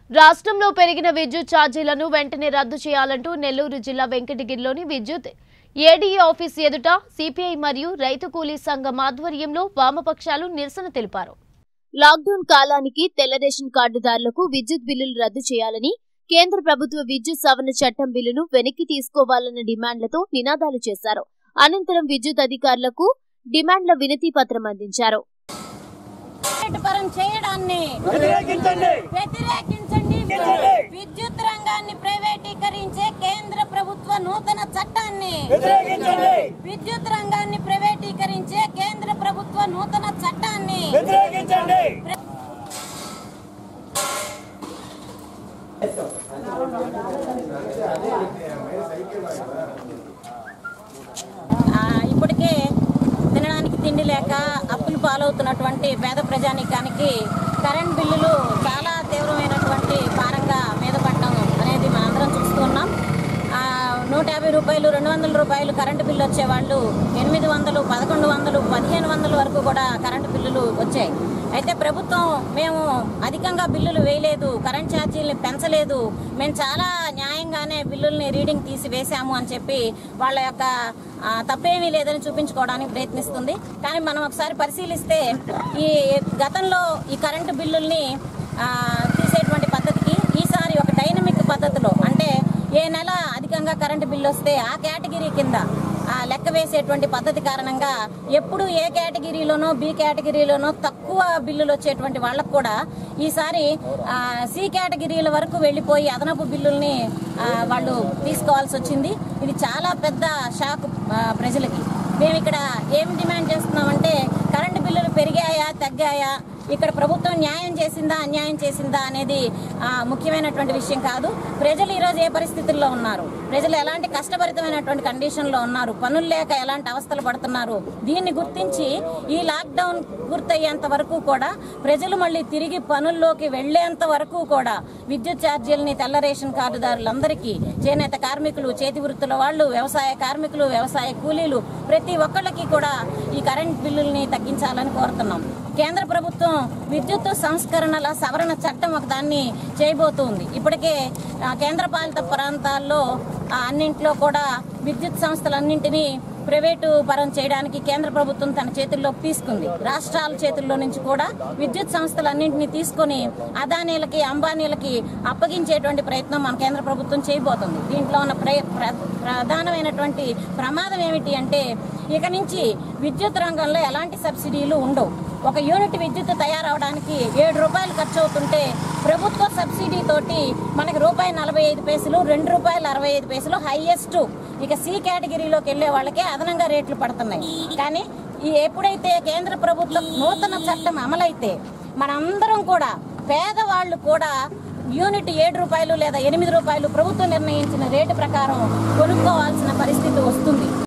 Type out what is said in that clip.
రాష్ట్రంలో పెరిగిన విద్యుత్ ఛార్జీలను వెంటనే రద్దు చేయాలంటూ నెల్లూరు జిల్లా వెంకటగిరిలోని విద్యుత్ ఏడీఈ ఆఫీస్ ఎదుట సిపిఐ మరియు రైతు కూలీ సంఘం ఆధ్వర్యంలో వామపక్షాలు నిరసన తెలిపారు లాక్డౌన్ కాలానికి తెల్ల రేషన్ కార్డుదారులకు విద్యుత్ బిల్లులు రద్దు చేయాలని కేంద్ర ప్రభుత్వ విద్యుత్ సవరణ చట్టం బిల్లును వెనక్కి తీసుకోవాలన్న డిమాండ్లతో నినాదాలు చేశారు అనంతరం విద్యుత్ అధికారులకు డిమాండ్ల వినతి పత్రం అందించారు పరం చేయడాన్ని వ్యతిరేకించండి వ్యతిరేకించండి వ్యతిరేకించండి. విద్యుత్ రంగాన్ని ప్రైవేటీకరించే కేంద్ర ప్రభుత్వ నూతన చట్టాన్ని వ్యతిరేకించండి విద్యుత్ రంగాన్ని ప్రైవేటీకరించే కేంద్ర ప్రభుత్వ నూతన చట్టాన్ని వ్యతిరేకించండి ఆ, ఇప్పటికే తినడానికి తిండి లేక అప్పులు పాలవుతున్నటువంటి పేద ప్రజానీకానికి కరెంట్ బిల్లులు చాలా తీవ్రమైనటువంటి భారంగా మీద పడడం అనేది మనందరం చూస్తున్నాం ఆ, నూట యాభై రూపాయలు రెండు వందల రూపాయలు కరెంటు బిల్లు వచ్చేవాళ్ళు ఎనిమిది వందలు పదకొండు వందలు పదిహేను వందల వరకు కూడా కరెంటు బిల్లులు వచ్చాయి అయితే ప్రభుత్వం మేము అధికంగా బిల్లులు వేయలేదు కరెంట్ ఛార్జీల్ని పెంచలేదు మేము చాలా న్యాయంగానే బిల్లుల్ని రీడింగ్ తీసి వేసాము అని చెప్పి వాళ్ళ యొక్క ఆ, తప్పేమీ లేదని చూపించుకోవడానికి ప్రయత్నిస్తుంది కానీ మనం ఒకసారి పరిశీలిస్తే ఈ గతంలో ఈ కరెంటు బిల్లుల్ని ఆ, తీసేటువంటి పద్ధతికి ఈసారి ఒక డైనమిక్ పద్ధతిలో అంటే ఏ నెల అధికంగా కరెంటు బిల్లు వస్తే ఆ కేటగిరీ కింద ఆ లెక్క వేసేటువంటి పద్ధతి కారణంగా ఎప్పుడు ఏ కేటగిరీలోనో బి కేటగిరీలోనో తక్కువ బిల్లులు వచ్చేటువంటి వాళ్ళకు కూడా ఈసారి ఆ, సి కేటగిరీల వరకు వెళ్ళిపోయి అదనపు బిల్లుల్ని ఆ, వాళ్ళు తీసుకోవాల్సి వచ్చింది ఇది చాలా పెద్ద షాక్ ఆ, ప్రజలకి మేము ఇక్కడ ఏం డిమాండ్ చేస్తున్నామంటే కరెంటు బిల్లులు పెరిగాయా తగ్గాయా ఇక్కడ ప్రభుత్వం న్యాయం చేసిందా అన్యాయం చేసిందా అనేది ఆ, ముఖ్యమైనటువంటి విషయం కాదు ప్రజలు ఈరోజు ఏ పరిస్థితుల్లో ఉన్నారు ప్రజలు ఎలాంటి కష్టభరితమైనటువంటి కండిషన్లో ఉన్నారు పనులు లేక ఎలాంటి అవస్థలు పడుతున్నారు దీన్ని గుర్తించి ఈ లాక్డౌన్ పూర్తయ్యేంత వరకు కూడా ప్రజలు మళ్ళీ తిరిగి పనుల్లోకి వెళ్లేంత వరకు కూడా విద్యుత్ ఛార్జీలని తెల్ల రేషన్ కార్డుదారులందరికీ చేనేత కార్మికులు చేతి వృత్తుల వాళ్ళు వ్యవసాయ కార్మికులు వ్యవసాయ కూలీలు ప్రతి ఒక్కళ్ళకి కూడా ఈ కరెంట్ బిల్లుల్ని తగ్గించాలని కోరుతున్నాం కేంద్ర ప్రభుత్వం విద్యుత్ సంస్కరణల సవరణ చట్టం ఒక దాన్ని చేయబోతుంది ఇప్పటికే ఆ, కేంద్ర పాలిత ప్రాంతాల్లో ఆ, అన్నింట్లో కూడా విద్యుత్ సంస్థలన్నింటినీ ప్రైవేటు పరం చేయడానికి కేంద్ర ప్రభుత్వం తన చేతుల్లోకి తీసుకుంది రాష్ట్రాల చేతుల్లో నుంచి కూడా విద్యుత్ సంస్థలన్నింటినీ తీసుకొని అదానీలకి అంబానీలకి అప్పగించేటువంటి ప్రయత్నం మన కేంద్ర ప్రభుత్వం చేయబోతుంది దీంట్లో ఉన్న ప్ర- ప్ర- ప్రధానమైనటువంటి ప్రమాదం ఏమిటి అంటే ఇక నుంచి విద్యుత్ రంగంలో ఎలాంటి సబ్సిడీలు ఉండవు ఒక యూనిట్ విద్యుత్ తయారవడానికి ఏడు రూపాయలు ఖర్చు అవుతుంటే ప్రభుత్వ సబ్సిడీ తోటి మనకి రూపాయి నలభై ఐదు పైసలు రెండు రూపాయలు అరవై ఐదు పైసలు హైయెస్ట్ ఇక సి కేటగిరీలోకి వెళ్ళే వాళ్ళకే అదనంగా రేట్లు పడుతున్నాయి కానీ ఈ ఎప్పుడైతే కేంద్ర ప్రభుత్వం నూతన చట్టం అమలైతే మనందరం కూడా పేదవాళ్ళు కూడా యూనిట్ ఏడు రూపాయలు లేదా ఎనిమిది రూపాయలు ప్రభుత్వం నిర్ణయించిన రేటు ప్రకారం కొనుక్కోవాల్సిన పరిస్థితి వస్తుంది